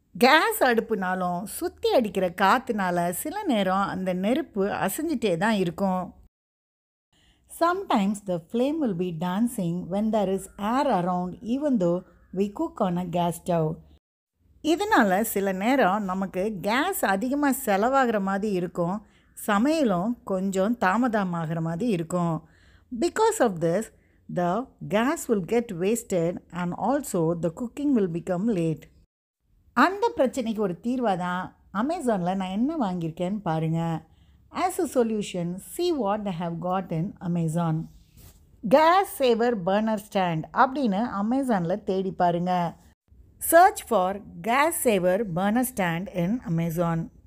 case அடுப்புனாலும் சுற்றி அடிக்கிற காற்றுனால சில நேரம் அந்த நெருப்பு அசைஞ்சிட்டே தான் இருக்கும் sometimes the flame will be dancing when there is air around even though we cook on a gas stove இதனால் சில நேரம் நமக்கு கேஸ் அதிகமாக செலவாகிற மாதிரி இருக்கும் சமையலும் கொஞ்சம் தாமதமாகிற மாதிரி இருக்கும் because of this the gas will get wasted and also the cooking will become late அந்த பிரச்சனைக்கு ஒரு தீர்வாக தான் அமேசானில் நான் என்ன வாங்கியிருக்கேன்னு பாருங்கள் as a solution see what I have got in Amazon gas saver burner stand அப்படின்னு அமேசானில் தேடி பாருங்கள் search for gas saver burner stand in Amazon